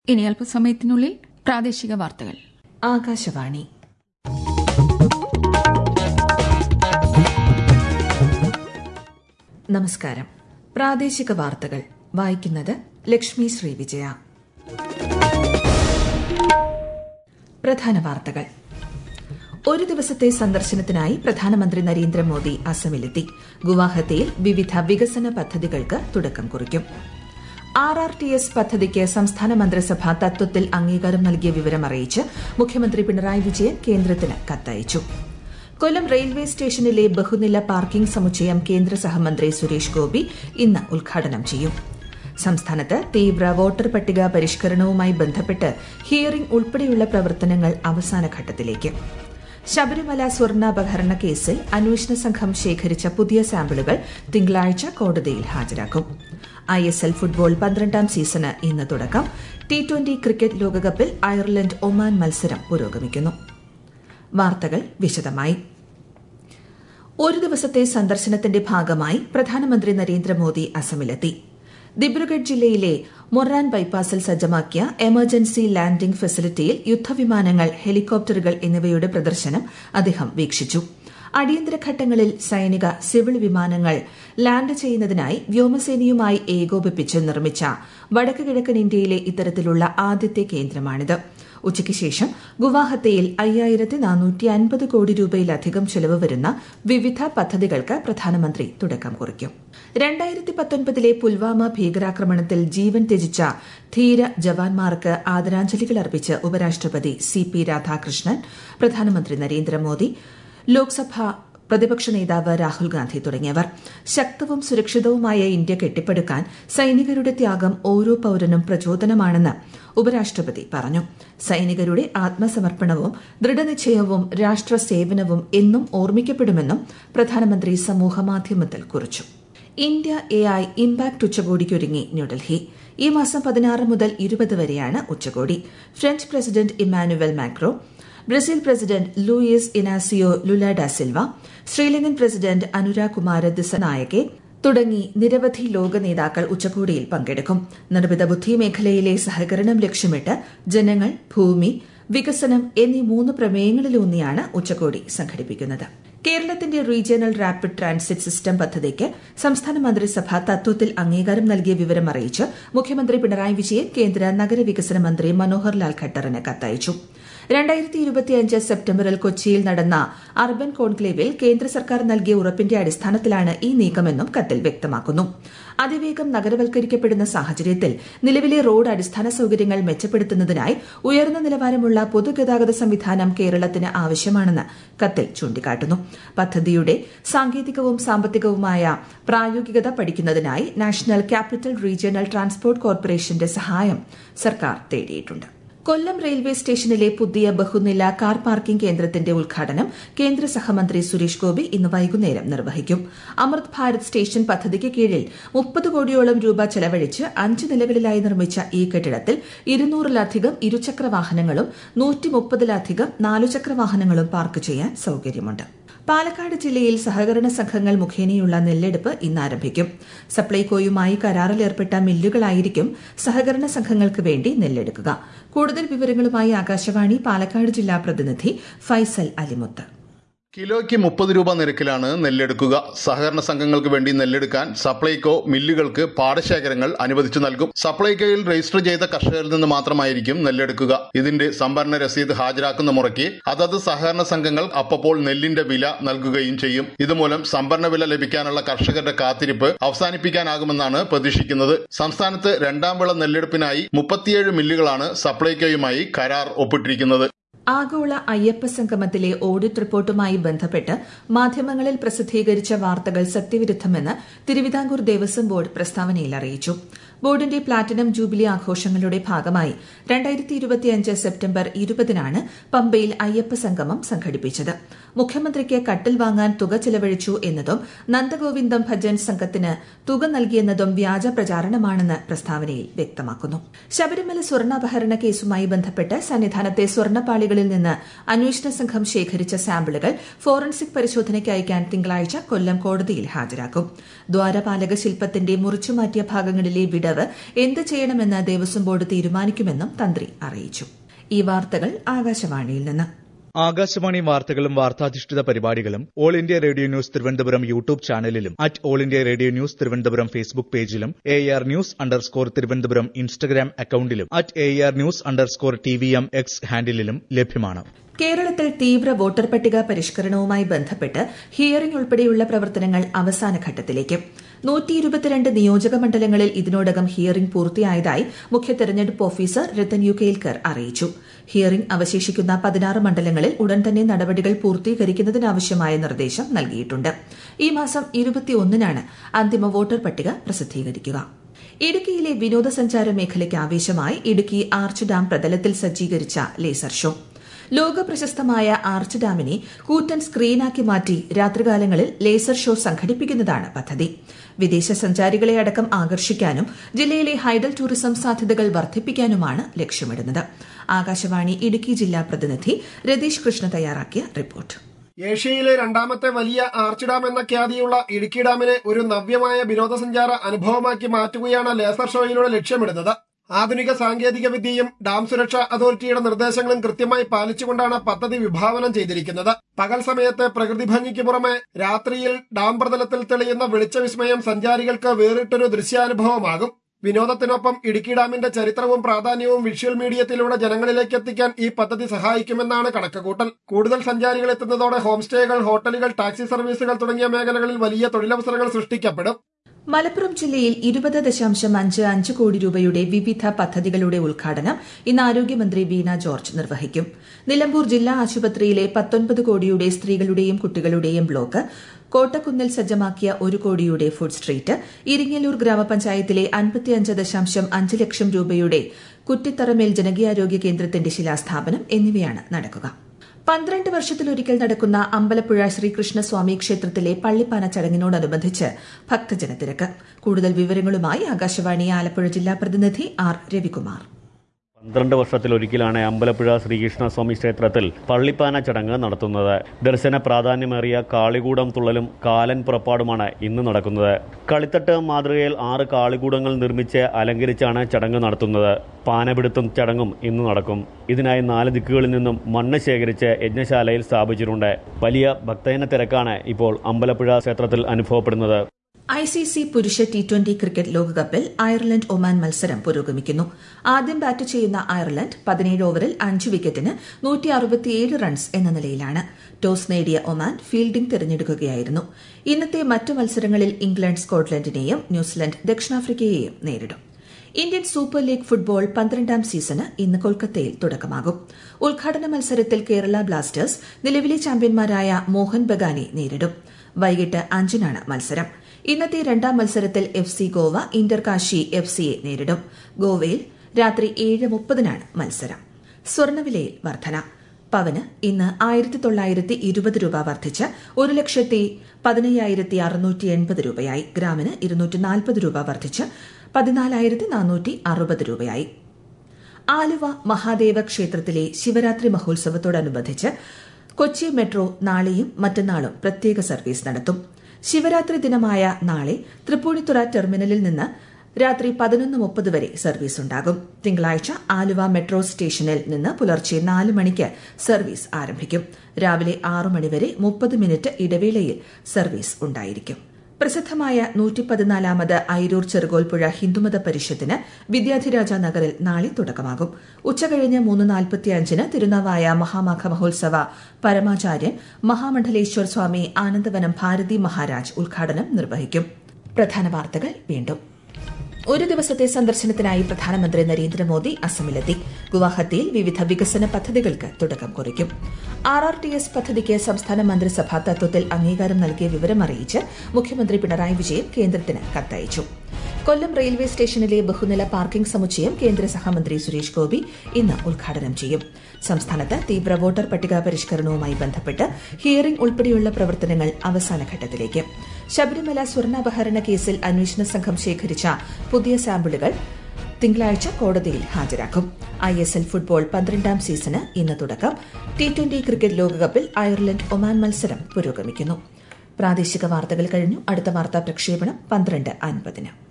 ഇനി അല്പസമയത്തിനുള്ളിൽ പ്രാദേശിക വാർത്തകൾ ആകാശവാണി നമസ്കാരം പ്രാദേശിക വാർത്തകൾ വായിക്കുന്നത് ലക്ഷ്മി ശ്രീ വിജയ പ്രധാന വാർത്തകൾ ഒരു ദിവസത്തെ സന്ദർശനത്തിനായി പ്രധാനമന്ത്രി നരേന്ദ്രമോദി അസമിലെത്തി ഗുവാഹത്തിയിൽ വിവിധ വികസന പദ്ധതികൾക്ക് തുടക്കം കുറിക്കും ആർ ആർ ടി എസ് പദ്ധതിക്ക് സംസ്ഥാന മന്ത്രിസഭ തത്വത്തിൽ അംഗീകാരം നൽകിയ വിവരം അറിയിച്ച് മുഖ്യമന്ത്രി പിണറായി വിജയൻ കേന്ദ്രത്തിന് കത്തയച്ചു കൊല്ലം റെയിൽവേ സ്റ്റേഷനിലെ ബഹുനില പാർക്കിംഗ് സമുച്ചയം കേന്ദ്ര സഹമന്ത്രി സുരേഷ് ഗോപി ഇന്ന് ഉദ്ഘാടനം ചെയ്യും സംസ്ഥാനത്ത് തീവ്ര വോട്ടർ പട്ടിക പരിഷ്കരണവുമായി ബന്ധപ്പെട്ട് ഹിയറിംഗ് ഉൾപ്പെടെയുള്ള പ്രവർത്തനങ്ങൾ അവസാന ഘട്ടത്തിലേക്ക് ശബരിമല സ്വർണ്ണാപഹരണ കേസിൽ അന്വേഷണ സംഘം ശേഖരിച്ച പുതിയ സാമ്പിളുകൾ തിങ്കളാഴ്ച കോടതിയിൽ ഹാജരാക്കും ഐ എസ് എൽ ഫുട്ബോൾ പന്ത്രണ്ടാം സീസണ് ഇന്ന് തുടക്കം ടി ട്വന്റി ക്രിക്കറ്റ് ലോകകപ്പിൽ അയർലൻഡ് ഒമാൻ മത്സരം പുരോഗമിക്കുന്നു വാർത്തകൾ വിശദമായി ഒരു ദിവസത്തെ സന്ദർശനത്തിന്റെ ഭാഗമായി പ്രധാനമന്ത്രി നരേന്ദ്രമോദി അസമിലെത്തി ദിബ്രുഗഡ് ജില്ലയിലെ മൊറാൻ ബൈപ്പാസിൽ സജ്ജമാക്കിയ എമർജൻസി ലാൻഡിംഗ് ഫെസിലിറ്റിയിൽ യുദ്ധവിമാനങ്ങൾ ഹെലികോപ്റ്ററുകൾ എന്നിവയുടെ പ്രദർശനം അദ്ദേഹം വീക്ഷിച്ചു അടിയന്തര ഘട്ടങ്ങളിൽ സൈനിക സിവിൽ വിമാനങ്ങൾ ലാൻഡ് ചെയ്യുന്നതിനായി വ്യോമസേനയുമായി ഏകോപിപ്പിച്ച് നിർമ്മിച്ച വടക്ക് കിഴക്കൻ ഇന്ത്യയിലെ ഇത്തരത്തിലുള്ള ആദ്യത്തെ കേന്ദ്രമാണിത് ഉച്ചയ്ക്ക് ശേഷം ഗുവാഹത്തിയിൽ അയ്യായിരത്തി നാനൂറ്റി അൻപത് കോടി രൂപയിലധികം ചെലവ് വരുന്ന വിവിധ പദ്ധതികൾക്ക് പ്രധാനമന്ത്രി തുടക്കം കുറിക്കും രണ്ടായിരത്തി പത്തൊൻപതിലെ പുൽവാമ ഭീകരാക്രമണത്തിൽ ജീവൻ ത്യജിച്ച ധീര ജവാന്മാർക്ക് ആദരാഞ്ജലികൾ അർപ്പിച്ച് ഉപരാഷ്ട്രപതി സി പി രാധാകൃഷ്ണൻ പ്രധാനമന്ത്രി നരേന്ദ്രമോദി ലോക്സഭ പ്രതിപക്ഷ നേതാവ് രാഹുൽ ഗാന്ധി തുടങ്ങിയവർ ശക്തവും സുരക്ഷിതവുമായ ഇന്ത്യ കെട്ടിപ്പടുക്കാൻ സൈനികരുടെ ത്യാഗം ഓരോ പൌരനും പ്രചോദനമാണെന്ന് ഉപരാഷ്ട്രപതി പറഞ്ഞു സൈനികരുടെ ആത്മസമർപ്പണവും ദൃഢനിശ്ചയവും രാഷ്ട്ര സേവനവും എന്നും ഓർമ്മിക്കപ്പെടുമെന്നും പ്രധാനമന്ത്രി സമൂഹമാധ്യമത്തിൽ കുറിച്ചു ഇന്ത്യ എ ഐ ഇംപാക്ട് ഉച്ചകോടിക്കൊരുങ്ങി ന്യൂഡൽഹി ഈ മാസം പതിനാറ് മുതൽ ഇരുപത് വരെയാണ് ഉച്ചകോടി French president Emmanuel Macron Brazil president Luiz Inacio Lula da Silva Sri Lankan president Anura Kumara Dissanayake തുടങ്ങി നിരവധി ലോക നേതാക്കൾ ഉച്ചകോടിയിൽ പങ്കെടുക്കും നിർമ്മിത ബുദ്ധി മേഖലയിലെ സഹകരണം ലക്ഷ്യമിട്ട് ജനങ്ങൾ ഭൂമി വികസനം എന്നീ മൂന്ന് പ്രമേയങ്ങളിലൂന്നിയാണ് ഉച്ചകോടി സംഘടിപ്പിക്കുന്നത് കേരളത്തിന്റെ റീജിയണൽ റാപ്പിഡ് ട്രാൻസിറ്റ് സിസ്റ്റം പദ്ധതിക്ക് സംസ്ഥാന മന്ത്രിസഭ തത്വത്തിൽ അംഗീകാരം നൽകിയ വിവരം അറിയിച്ച് മുഖ്യമന്ത്രി പിണറായി വിജയൻ കേന്ദ്ര നഗരവികസന മന്ത്രി മനോഹർ ലാൽ ഖട്ടറിന് കത്തയച്ചു രണ്ടായിരത്തി ഇരുപത്തിയഞ്ച് സെപ്റ്റംബറിൽ കൊച്ചിയിൽ നടന്ന അർബൻ കോൺക്ലേവിൽ കേന്ദ്ര സർക്കാർ നൽകിയ ഉറപ്പിന്റെ അടിസ്ഥാനത്തിലാണ് ഈ നീക്കമെന്നും കത്തിൽ വ്യക്തമാക്കുന്നു അതിവേഗം നഗരവൽക്കരിക്കപ്പെടുന്ന സാഹചര്യത്തിൽ നിലവിലെ റോഡ് അടിസ്ഥാന സൌകര്യങ്ങൾ മെച്ചപ്പെടുത്തുന്നതിനായി ഉയർന്ന നിലവാരമുള്ള പൊതുഗതാഗത സംവിധാനം കേരളത്തിന് ആവശ്യമാണെന്ന് കത്തിൽ ചൂണ്ടിക്കാട്ടുന്നു പദ്ധതിയുടെ സാങ്കേതികവും സാമ്പത്തികവുമായ പ്രായോഗികത പഠിക്കുന്നതിനായി നാഷണൽ ക്യാപിറ്റൽ റീജിയണൽ ട്രാൻസ്പോർട്ട് കോർപ്പറേഷന്റെ സഹായം സർക്കാർ തേടിയിട്ടുണ്ട് കൊല്ലം റെയിൽവേ സ്റ്റേഷനിലെ പുതിയ ബഹുനില കാർ പാർക്കിംഗ് കേന്ദ്രത്തിന്റെ ഉദ്ഘാടനം കേന്ദ്ര സഹമന്ത്രി സുരേഷ് ഗോപി ഇന്ന് വൈകുന്നേരം നിർവഹിക്കും അമൃത് ഭാരത് സ്റ്റേഷൻ പദ്ധതിക്ക് കീഴിൽ മുപ്പത് കോടിയോളം രൂപ ചെലവഴിച്ച് അഞ്ച് നിലകളിലായി നിർമ്മിച്ച ഈ കെട്ടിടത്തിൽ ഇരുന്നൂറിലധികം ഇരുചക്ര വാഹനങ്ങളും നൂറ്റി മുപ്പതിലധികം നാലുചക്ര വാഹനങ്ങളും പാർക്ക് ചെയ്യാൻ സൌകര്യമുണ്ട് പാലക്കാട് ജില്ലയിൽ സഹകരണ സംഘങ്ങൾ മുഖേനയുള്ള നെല്ലെടുപ്പ് ഇന്ന് ആരംഭിക്കും സപ്ലൈകോയുമായി കരാറിലേർപ്പെട്ട മില്ലുകളായിരിക്കും സഹകരണ സംഘങ്ങൾക്ക് വേണ്ടി നെല്ലെടുക്കുക കൂടുതൽ വിവരങ്ങളുമായി ആകാശവാണി പാലക്കാട് ജില്ലാ പ്രതിനിധി ഫൈസൽ അലിമുത്ത് കിലോയ്ക്ക് മുപ്പത് രൂപ നിരക്കിലാണ് നെല്ലെടുക്കുക സഹകരണ സംഘങ്ങൾക്ക് വേണ്ടി നെല്ലെടുക്കാൻ സപ്ലൈകോ മില്ലുകൾക്ക് പാടശേഖരങ്ങൾ അനുവദിച്ചു നൽകും സപ്ലൈകോയിൽ രജിസ്റ്റർ ചെയ്ത കർഷകരിൽ നിന്ന് മാത്രമായിരിക്കും നെല്ലെടുക്കുക ഇതിന്റെ സംഭരണ രസീത് ഹാജരാക്കുന്ന മുറയ്ക്ക് അതത് സഹകരണ സംഘങ്ങൾ അപ്പപ്പോൾ നെല്ലിന്റെ വില നൽകുകയും ചെയ്യും ഇതുമൂലം സംഭരണ വില ലഭിക്കാനുള്ള കർഷകരുടെ കാത്തിരിപ്പ് അവസാനിപ്പിക്കാനാകുമെന്നാണ് പ്രതീക്ഷിക്കുന്നത് സംസ്ഥാനത്ത് രണ്ടാം വിള നെല്ലെടുപ്പിനായി മുപ്പത്തിയേഴ് മില്ലുകളാണ് സപ്ലൈകോയുമായി കരാർ ഒപ്പിട്ടിരിക്കുന്നത് ആഗോള അയ്യപ്പ സംഗമത്തിലെ ഓഡിറ്റ് റിപ്പോർട്ടുമായി ബന്ധപ്പെട്ട് മാധ്യമങ്ങളിൽ പ്രസിദ്ധീകരിച്ച വാർത്തകൾ സത്യവിരുദ്ധമെന്ന് തിരുവിതാംകൂർ ദേവസ്വം ബോർഡ് പ്രസ്താവനയിൽ അറിയിച്ചു ബോർഡിന്റെ പ്ലാറ്റിനം ജൂബിലി ആഘോഷങ്ങളുടെ ഭാഗമായി രണ്ടായിരത്തി ഇരുപത്തിയഞ്ച് സെപ്റ്റംബർ ഇരുപതിനാണ് പമ്പയിൽ അയ്യപ്പ സംഗമം സംഘടിപ്പിച്ചത് മുഖ്യമന്ത്രിക്ക് കട്ടിൽ വാങ്ങാൻ തുക ചെലവഴിച്ചു എന്നതും നന്ദഗോവിന്ദം ഭജൻ സംഘത്തിന് തുക നൽകിയെന്നതും വ്യാജ പ്രചാരണമാണെന്ന് പ്രസ്താവനയിൽ വ്യക്തമാക്കുന്നു ശബരിമല സ്വർണ്ണാപഹരണ കേസുമായി ബന്ധപ്പെട്ട് സന്നിധാനത്തെ സ്വർണ്ണപ്പാളികളിൽ നിന്ന് അന്വേഷണ സംഘം ശേഖരിച്ച സാമ്പിളുകൾ ഫോറൻസിക് പരിശോധനയ്ക്ക് അയക്കാൻ തിങ്കളാഴ്ച കൊല്ലം കോടതിയിൽ ഹാജരാക്കും ദ്വാരപാലക ശില്പത്തിന്റെ മുറിച്ചുമാറ്റിയ ഭാഗങ്ങളിലെ വിടവ് ഇളവ് എന്ത് ചെയ്യണമെന്ന് ദേവസ്വം ബോർഡ് തീരുമാനിക്കുമെന്നും തന്ത്രി അറിയിച്ചു ഈ വാർത്തകൾ ആകാശവാണിയിൽ നിന്ന് ആകാശവാണി വാർത്തകളും വാർത്താധിഷ്ഠിത പരിപാടികളും all India radio news Thiruvananthapuram YouTube ചാനലിലും at all India radio news Thiruvananthapuram Facebook പേജിലും A R news underscore Thiruvananthapuram Instagram അക്കൌണ്ടിലും at A R news underscore T V M X ഹാൻഡിലും ലഭ്യമാണ് കേരളത്തിൽ തീവ്ര വോട്ടർ പട്ടിക പരിഷ്കരണവുമായി ബന്ധപ്പെട്ട് ഹിയറിംഗ് ഉൾപ്പെടെയുള്ള പ്രവർത്തനങ്ങൾ അവസാന ഘട്ടത്തിലേക്ക് നൂറ്റി ഇരുപത്തിരണ്ട് നിയോജക മണ്ഡലങ്ങളിൽ ഇതിനോടകം ഹിയറിംഗ് പൂർത്തിയായതായി മുഖ്യ തെരഞ്ഞെടുപ്പ് ഓഫീസർ രത്തൻ യു കേൽക്കർ അറിയിച്ചു ഹിയറിംഗ് അവശേഷിക്കുന്ന പതിനാറ് മണ്ഡലങ്ങളിൽ ഉടൻ തന്നെ നടപടികൾ പൂർത്തീകരിക്കുന്നതിനാവശ്യമായ നിർദ്ദേശം നൽകിയിട്ടുണ്ട് ഈ മാസം ഇരുപത്തിയൊന്നിനാണ് അന്തിമ വോട്ടർ പട്ടിക പ്രസിദ്ധീകരിക്കുക ഇടുക്കിയിലെ വിനോദസഞ്ചാര മേഖലയ്ക്ക് ആവേശമായി ഇടുക്കി ആർച്ച് ഡാം പ്രതലത്തിൽ സജ്ജീകരിച്ച ലേസർ ഷോ ലോക പ്രശസ്തമായ ആർച്ച് ഡാമിനെ കൂറ്റൻ സ്ക്രീനാക്കി മാറ്റി രാത്രികാലങ്ങളിൽ ലേസർ ഷോ സംഘടിപ്പിക്കുന്നതാണ് പദ്ധതി വിദേശ സഞ്ചാരികളെ അടക്കം ആകർഷിക്കാനും ജില്ലയിലെ ഹൈഡൽ ടൂറിസം സാധ്യതകൾ വർദ്ധിപ്പിക്കാനുമാണ് ലക്ഷ്യമിടുന്നത് ആകാശവാണി ഇടുക്കി ജില്ലാ പ്രതിനിധി രതീഷ് കൃഷ്ണ തയ്യാറാക്കിയ റിപ്പോർട്ട് ഏഷ്യയിലെ രണ്ടാമത്തെ വലിയ ആർച്ച് ഡാം എന്ന ഖ്യാതിയുള്ള ഇടുക്കി ഡാമിനെ ഒരു നവ്യമായ വിനോദസഞ്ചാര അനുഭവമാക്കി മാറ്റുകയാണ് ലേസർ ഷോയിലൂടെ ലക്ഷ്യമിടുന്നത് ആധുനിക സാങ്കേതിക വിദ്യയും ഡാം സുരക്ഷാ അതോറിറ്റിയുടെ നിർദ്ദേശങ്ങളും കൃത്യമായി പാലിച്ചുകൊണ്ടാണ് പദ്ധതി വിഭാവനം ചെയ്തിരിക്കുന്നത് പകൽ സമയത്ത് പ്രകൃതി ഭംഗിക്ക് പുറമെ രാത്രിയിൽ ഡാം പ്രതലത്തിൽ തെളിയുന്ന വെളിച്ചവിസ്മയം സഞ്ചാരികൾക്ക് വേറിട്ടൊരു ദൃശ്യാനുഭവമാകും വിനോദത്തിനൊപ്പം ഇടുക്കി ഡാമിന്റെ ചരിത്രവും പ്രാധാന്യവും വിഷ്വൽ മീഡിയത്തിലൂടെ ജനങ്ങളിലേക്ക് എത്തിക്കാൻ ഈ പദ്ധതി സഹായിക്കുമെന്നാണ് കണക്കുകൂട്ടൽ കൂടുതൽ സഞ്ചാരികൾ എത്തുന്നതോടെ ഹോം സ്റ്റേകൾ ഹോട്ടലുകൾ ടാക്സി സർവീസുകൾ തുടങ്ങിയ മേഖലകളിൽ വലിയ തൊഴിലവസരങ്ങൾ സൃഷ്ടിക്കപ്പെടും മലപ്പുറം ജില്ലയിൽ ഇരുപത് ദശാംശം അഞ്ച് അഞ്ച് കോടി രൂപയുടെ വിവിധ പദ്ധതികളുടെ ഉദ്ഘാടനം ഇന്ന് ആരോഗ്യമന്ത്രി വീണ ജോർജ് നിർവഹിക്കും നിലമ്പൂർ ജില്ലാ ആശുപത്രിയിലെ പത്തൊൻപത് കോടിയുടെ സ്ത്രീകളുടെയും കുട്ടികളുടെയും ബ്ലോക്ക് കോട്ടക്കുന്നിൽ സജ്ജമാക്കിയ ഒരു കോടിയുടെ ഫുഡ് സ്ട്രീറ്റ് ഇരിങ്ങല്ലൂർ ഗ്രാമപഞ്ചായത്തിലെ അൻപത്തിയഞ്ച് ദശാംശം അഞ്ച് ലക്ഷം രൂപയുടെ കുറ്റിത്തറമേൽ ജനകീയാരോഗ്യ കേന്ദ്രത്തിന്റെ ശിലാസ്ഥാപനം എന്നിവയാണ് നടക്കുക പന്ത്രണ്ട് വർഷത്തിലൊരിക്കൽ നടക്കുന്ന അമ്പലപ്പുഴ ശ്രീകൃഷ്ണസ്വാമി ക്ഷേത്രത്തിലെ പള്ളിപ്പാന ചടങ്ങിനോടനുബന്ധിച്ച് ഭക്തജനത്തിരക്ക് കൂടുതൽ വിവരങ്ങളുമായി ആകാശവാണി ആലപ്പുഴ ജില്ലാ പ്രതിനിധി ആർ രവികുമാർ പന്ത്രണ്ട് വർഷത്തിലൊരിക്കലാണ് അമ്പലപ്പുഴ ശ്രീകൃഷ്ണസ്വാമി ക്ഷേത്രത്തിൽ പള്ളിപ്പാന ചടങ്ങ് നടത്തുന്നത് ദർശന പ്രാധാന്യമേറിയ കാളികൂടം തുള്ളലും കാലൻ പുറപ്പാടുമാണ് ഇന്ന് നടക്കുന്നത് കളിത്തട്ട് മാതൃകയിൽ ആറ് കാളികൂടങ്ങൾ നിർമ്മിച്ച് അലങ്കരിച്ചാണ് ചടങ്ങ് നടത്തുന്നത് പാനപിടുത്തം ചടങ്ങും ഇന്ന് നടക്കും ഇതിനായി നാല് ദിക്കുകളിൽ നിന്നും മണ്ണ് ശേഖരിച്ച് യജ്ഞശാലയിൽ സ്ഥാപിച്ചിട്ടുണ്ട് വലിയ ഭക്തജന തിരക്കാണ് ഇപ്പോൾ അമ്പലപ്പുഴ ക്ഷേത്രത്തിൽ അനുഭവപ്പെടുന്നത് ഐ സി സി പുരുഷ ടി ട്വന്റി ക്രിക്കറ്റ് ലോകകപ്പിൽ അയർലൻഡ് ഒമാൻ മത്സരം പുരോഗമിക്കുന്നു ആദ്യം ബാറ്റ് ചെയ്യുന്ന അയർലൻഡ് പതിനേഴ് ഓവറിൽ അഞ്ച് വിക്കറ്റിന് നൂറ്റി അറുപത്തിയേഴ് റൺസ് എന്ന നിലയിലാണ് ടോസ് നേടിയ ഒമാൻ ഫീൽഡിംഗ് തിരഞ്ഞെടുക്കുകയായിരുന്നു ഇന്നത്തെ മറ്റു മത്സരങ്ങളിൽ ഇംഗ്ലണ്ട് സ്കോട്ട്ലൻഡിനെയും ന്യൂസിലൻഡ് ദക്ഷിണാഫ്രിക്കയെയും നേരിടും ഇന്ത്യൻ സൂപ്പർ ലീഗ് ഫുട്ബോൾ പന്ത്രണ്ടാം സീസണ് ഇന്ന് കൊൽക്കത്തയിൽ തുടക്കമാകും ഉദ്ഘാടന മത്സരത്തിൽ കേരള ബ്ലാസ്റ്റേഴ്സ് നിലവിലെ ചാമ്പ്യന്മാരായ മോഹൻ ബഗാനെ നേരിടും വൈകിട്ട് അഞ്ചിനാണ് മത്സരം ഇന്നത്തെ രണ്ടാം മത്സരത്തിൽ F C Goa inter Kashi F സിയെ നേരിടും ഗോവയിൽ രാത്രി ഏഴ് മുപ്പതിനാണ് മത്സരം സ്വർണവിലയിൽ വർധന പവന് ഇന്ന് ആയിരത്തി തൊള്ളായിരത്തി ഇരുപത് രൂപ വർദ്ധിച്ച് ഒരു ലക്ഷത്തി പതിനയ്യായിരത്തി അറുന്നൂറ്റി എൺപത് രൂപയായി ഗ്രാമിന് ഇരുന്നൂറ്റി നാൽപ്പത് രൂപ വർദ്ധിച്ച് പതിനാലായിരത്തി നാനൂറ്റി അറുപത് രൂപയായി ആലുവ മഹാദേവ ക്ഷേത്രത്തിലെ ശിവരാത്രി മഹോത്സവത്തോടനുബന്ധിച്ച് കൊച്ചി മെട്രോ നാളെയും മറ്റന്നാളും പ്രത്യേക സർവീസ് നടത്തും ശിവരാത്രി ദിനമായ നാളെ തൃപ്പൂണിത്തുറ ടെർമിനലിൽ നിന്ന് രാത്രി പതിനൊന്ന് മുപ്പത് വരെ സർവീസ് ഉണ്ടാകും തിങ്കളാഴ്ച ആലുവ മെട്രോ സ്റ്റേഷനിൽ നിന്ന് പുലർച്ചെ നാല് മണിക്ക് സർവീസ് ആരംഭിക്കും രാവിലെ ആറു മണിവരെ മുപ്പത് മിനിറ്റ് ഇടവേളയിൽ സർവീസ് ഉണ്ടായിരിക്കും പ്രസിദ്ധമായ നൂറ്റി പതിനാലാമത് ഐരൂർ ചെറുകോൽപ്പുഴ ഹിന്ദുമത പരിഷത്തിന് വിദ്യാധിരാജ നഗറിൽ നാളെ തുടക്കമാകും ഉച്ചകഴിഞ്ഞ് മൂന്ന് നാൽപ്പത്തിയഞ്ചിന് തിരുനാവായ മഹാമാഘ മഹോത്സവ പരമാചാര്യൻ മഹാമണ്ഡലേശ്വർ സ്വാമി ആനന്ദവനം ഭാരതി മഹാരാജ് ഉദ്ഘാടനം നിർവഹിക്കും പ്രധാന വാർത്തകൾ വീണ്ടും ഒരു ദിവസത്തെ സന്ദർശനത്തിനായി പ്രധാനമന്ത്രി നരേന്ദ്രമോദി അസമിലെത്തി ഗുവാഹത്തിയിൽ വിവിധ വികസന പദ്ധതികൾക്ക് തുടക്കം കുറിക്കും ആർ ആർ ടി എസ് പദ്ധതിക്ക് സംസ്ഥാന മന്ത്രിസഭ തത്വത്തിൽ അംഗീകാരം നൽകിയ വിവരം അറിയിച്ച് മുഖ്യമന്ത്രി പിണറായി വിജയൻ കേന്ദ്രത്തിന് കത്തയച്ചു കൊല്ലം റെയിൽവേ സ്റ്റേഷനിലെ ബഹുനില പാർക്കിംഗ് സമുച്ചയം കേന്ദ്ര സഹമന്ത്രി സുരേഷ് ഗോപി ഇന്ന് ഉദ്ഘാടനം ചെയ്യും സംസ്ഥാനത്ത് തീവ്ര വോട്ടർ പട്ടിക പരിഷ്കരണവുമായി ബന്ധപ്പെട്ട് ഹിയറിംഗ് ഉൾപ്പെടെയുള്ള പ്രവർത്തനങ്ങൾ അവസാന ഘട്ടത്തിലേക്ക് ശബരിമല സ്വർണ്ണാപഹരണ കേസിൽ അന്വേഷണ സംഘം ശേഖരിച്ച പുതിയ സാമ്പിളുകൾ തിങ്കളാഴ്ച കോടതിയിൽ ഹാജരാക്കും ഐ എസ് എൽ ഫുട്ബോൾ പന്ത്രണ്ടാം സീസണ് ഇന്ന് തുടക്കം ടി ട്വന്റി ക്രിക്കറ്റ് ലോകകപ്പിൽ അയർലൻഡ് ഒമാൻ മത്സരം പുരോഗമിക്കുന്നു പ്രാദേശിക വാർത്തകൾ കഴിഞ്ഞു അടുത്ത വാർത്താ പ്രക്ഷേപണം പന്ത്രണ്ട് അൻപതിന്